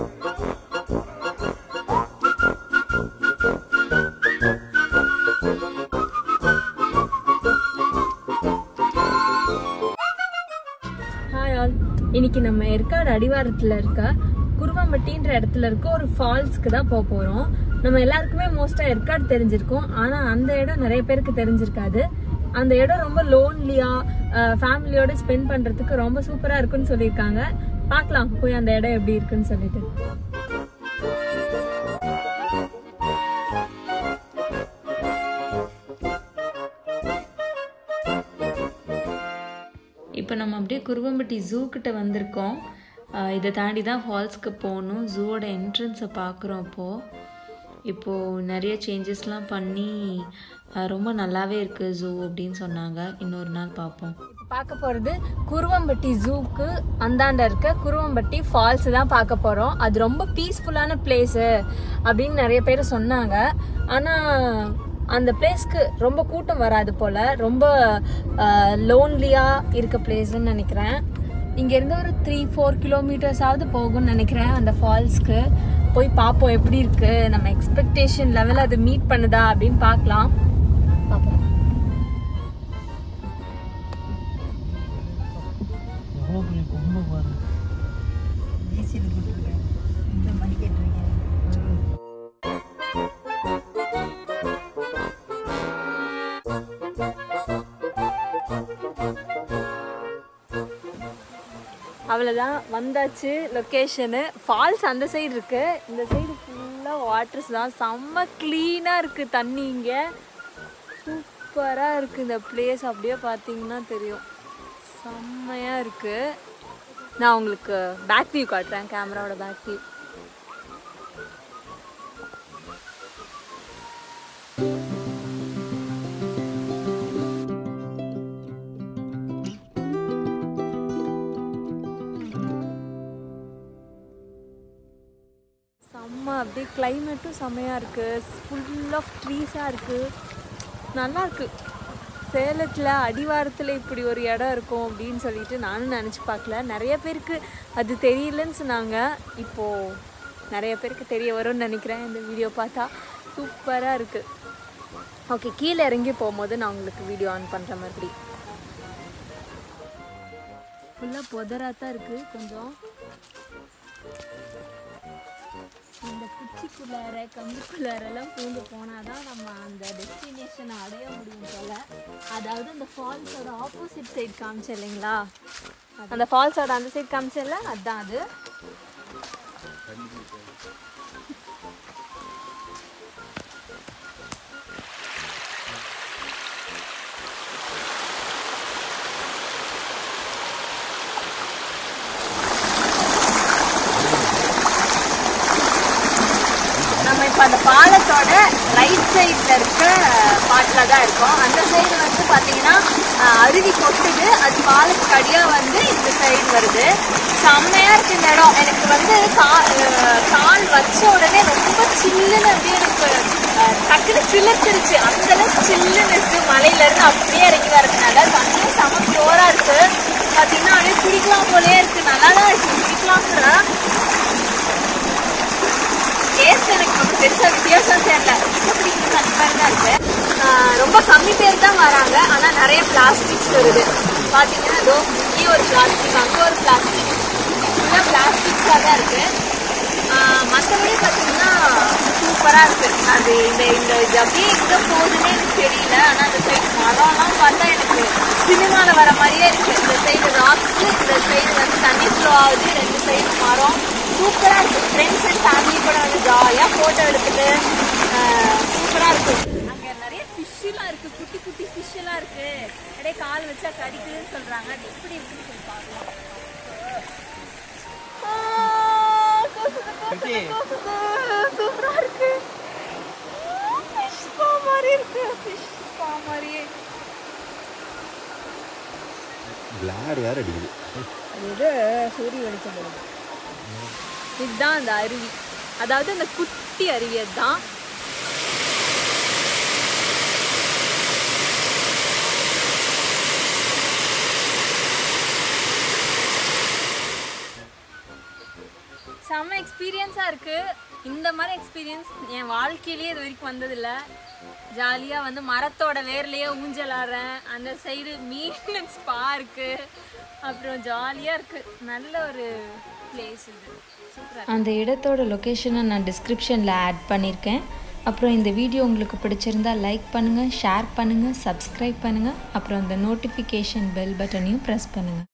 hi all இன்னைக்கு நம்ம ஏற்காடு அடிவாரத்தில் இருக்க குருவம்பட்டின்ற இடத்துல இருக்க ஒரு ஃபால்ஸ்க்கு தான் போக போகிறோம் நம்ம எல்லாருக்குமே மோஸ்ட்டாக ஏற்காடு தெரிஞ்சிருக்கும் ஆனால் அந்த இடம் நிறைய பேருக்கு தெரிஞ்சிருக்காது அந்த இடம் ரொம்ப லோன்லியாக ஃபேமிலியோட ஸ்பெண்ட் பண்ணுறதுக்கு ரொம்ப சூப்பராக இருக்குன்னு சொல்லியிருக்காங்க பார்க்கலாம் போய் அந்த இடம் எப்படி இருக்குன்னு சொல்லிட்டு இப்போ நம்ம அப்படியே குருவம்பட்டி ஜூ கிட்ட வந்திருக்கோம் ஆஹ் இதை தாண்டி தான் ஃபால்ஸ்க்கு போகணும் ஜூவோட என்ட்ரன்ஸை பார்க்குறோம் இப்போது இப்போது நிறைய சேஞ்சஸ்லாம் பண்ணி ஆஹ் ரொம்ப நல்லாவே இருக்குது ஜூ அப்படின்னு சொன்னாங்க இன்னொரு நாள் பார்ப்போம் இப்போ பார்க்க போகிறது குருவம்பட்டி ஜூக்கு அந்தாண்ட இருக்க குருவம்பட்டி ஃபால்ஸ் தான் பார்க்க போகிறோம் அது ரொம்ப பீஸ்ஃபுல்லான பிளேஸு அப்படின்னு நிறைய பேர் சொன்னாங்க ஆனால் அந்த பிளேஸ்க்கு ரொம்ப கூட்டம் வராது போல் ரொம்ப லோன்லியாக இருக்க பிளேஸ்ன்னு நினைக்கிறேன் இங்கேருந்து ஒரு த்ரீ ஃபோர் கிலோமீட்டர்ஸாவது போகும்னு நினைக்கிறேன் அந்த ஃபால்ஸ்க்கு போய் பார்ப்போம் எப்படி இருக்குது நம்ம எக்ஸ்பெக்டேஷன் லெவல் அது மீட் பண்ணுதா அப்படின்னு பார்க்கலாம் பார்ப்போம் எவ்வளோ பெரிய கொம்பு பாரு ஈஸியில் போட்டுருக்கேன் இந்த மணி கேட்டிருக்கேன் அவ்வளோதான் வந்தாச்சு லொக்கேஷனு ஃபால்ஸ் அந்த சைடு இருக்கு இந்த சைடு ஃபுல்லாக வாட்டர்ஸ் தான் செம்ம க்ளீனாக இருக்குது தண்ணி இங்கே சூப்பராக இருக்குது இந்த பிளேஸ் அப்படியே பார்த்தீங்கன்னா தெரியும் செம்மையாக இருக்குது நான் உங்களுக்கு பேக் வியூ காட்டுறேன் கேமராவோட பேக் வியூ செம்ம அப்படியே கிளைமேட்டும் செம்மையாக இருக்குது ஃபுல் ஆஃப் ட்ரீஸாக இருக்குது நல்லா இருக்கு சேலத்தில் அடிவாரத்தில் இப்படி ஒரு இடம் இருக்கும் அப்படின்னு சொல்லிட்டு நானும் நினச்சி பார்க்கல நிறைய பேருக்கு அது தெரியலன்னு சொன்னாங்க இப்போது நிறைய பேருக்கு தெரிய வரும்னு நினைக்கிறேன் இந்த வீடியோ பார்த்தா சூப்பராக இருக்குது ஓகே கீழே இறங்கி போகும்போது நான் உங்களுக்கு வீடியோ ஆன் பண்ணுற மாதிரி ஃபுல்லாக புதராக தான் இருக்குது கொஞ்சம் இந்த குச்சிக்குள்ளார கம்புக்குள்ளாரெல்லாம் பூந்து போனாதான் நம்ம அந்த டெஸ்டினேஷனை அடைய முடியும் போல அதாவது அந்த ஃபால்ஸோட ஆப்போசிட் சைடு காமிச்சேன் இல்லைங்களா அந்த ஃபால்ஸோட அந்த சைடு காமிச்சல அதுதான் அது நம்ம இப்போ அந்த பாலத்தோட ரைட் சைடில் இருக்க பாட்டில் தான் இருக்கோம் அந்த சைடு வந்து பார்த்தீங்கன்னா அஹ், அருவி கொட்டுது அது பாலத்துக்கு அடியாக வந்து இந்த சைடு வருது செம்மையாக இருக்கு இந்த இடம் எனக்கு வந்து கா அஹ், கால் வச்ச உடனே ரொம்ப சில்லுன்னு அப்படியே எனக்கு அஹ், டக்குன்னு சிலிர்த்துருச்சு அந்த அளவுக்கு சில்லுன்னு இருக்கு மலையிலேருந்து அப்படியே இறங்கி வரதுனால தண்ணியும் செம ஜோராக இருக்கு பார்த்தீங்கன்னா அப்படியே குடிக்கலாம் போலே இருக்கு நல்லா தான் இருக்கு குடிக்கலாங்கிற டேஸ்ட் எனக்கு ரொம்ப பெருசா வித்தியாசம் தெரியல ரொம்ப பிடிக்கும் அந்த மாதிரி தான் இருக்கு ஆஹ் ரொம்ப கம்மி பேர் தான் வராங்க ஆனா நிறைய பிளாஸ்டிக்ஸ் வருது பாத்தீங்கன்னா இதோ இங்கே ஒரு பிளாஸ்டிக் அங்க ஒரு பிளாஸ்டிக் ஃபுல்லா பிளாஸ்டிக்ஸா தான் இருக்கு ஆஹ் மத்தபடி பாத்தீங்கன்னா சூப்பரா இருக்கு அது இந்த இந்த இது அப்படியே எங்க போகுதுன்னே எனக்கு தெரியல ஆனா அந்த சைடு மரம்லாம் பார்த்தா எனக்கு சினிமால வர மாதிரியே இருக்கு இந்த சைடு ராக்ஸ் இந்த சைடு வந்து தண்ணி ஃப்ளோ ஆகுது ரெண்டு சைடு மரம் சூப்பரா இருக்கு ஃப்ரெண்ட்ஸ் அண்ட் ஃபேமிலி கூட வந்து ஜாலியா போட்டோ எடுத்துட்டு சூப்பரா இருக்கு அங்க நிறைய ஃபிஷ் எல்லாம் இருக்கு குட்டி குட்டி ஃபிஷ் எல்லாம் இருக்கு அப்படியே கால் வச்சா கடிக்குதுன்னு சொல்றாங்க அது எப்படி இருக்குன்னு சொல்லி பார்க்கலாம் சூப்பரா இருக்கு ஃபிஷ் பா மாதிரி இருக்கு ஃபிஷ் பா மாதிரியே பிளார் வேற அடிக்குது அது இது சூரிய வெளிச்சம் போடுது இதுதான் அந்த அருவி அதாவது அந்த குட்டி அருவி அதுதான் செம்ம எக்ஸ்பீரியன்ஸ் எக்ஸ்பீரியன்ஸாக இருக்குது இந்த மாதிரி எக்ஸ்பீரியன்ஸ் என் வாழ்க்கையிலேயே இது வரைக்கும் வந்ததில்ல ஜாலியாக வந்து மரத்தோட வேர்லேயே ஊஞ்சல் ஆடுறேன் அந்த சைடு மீன் ஸ்பா இருக்கு அப்புறம் ஜாலியாக இருக்குது நல்ல ஒரு பிளேஸ் இது சூப்பராக அந்த இடத்தோட லொக்கேஷனை நான் டிஸ்கிரிப்ஷனில் ஆட் பண்ணியிருக்கேன் அப்புறம் இந்த வீடியோ உங்களுக்கு பிடிச்சிருந்தா லைக் பண்ணுங்கள் ஷேர் பண்ணுங்கள் சப்ஸ்கிரைப் பண்ணுங்கள் அப்புறம் அந்த நோட்டிஃபிகேஷன் பெல் பட்டனையும் ப்ரெஸ் பண்ணுங்கள்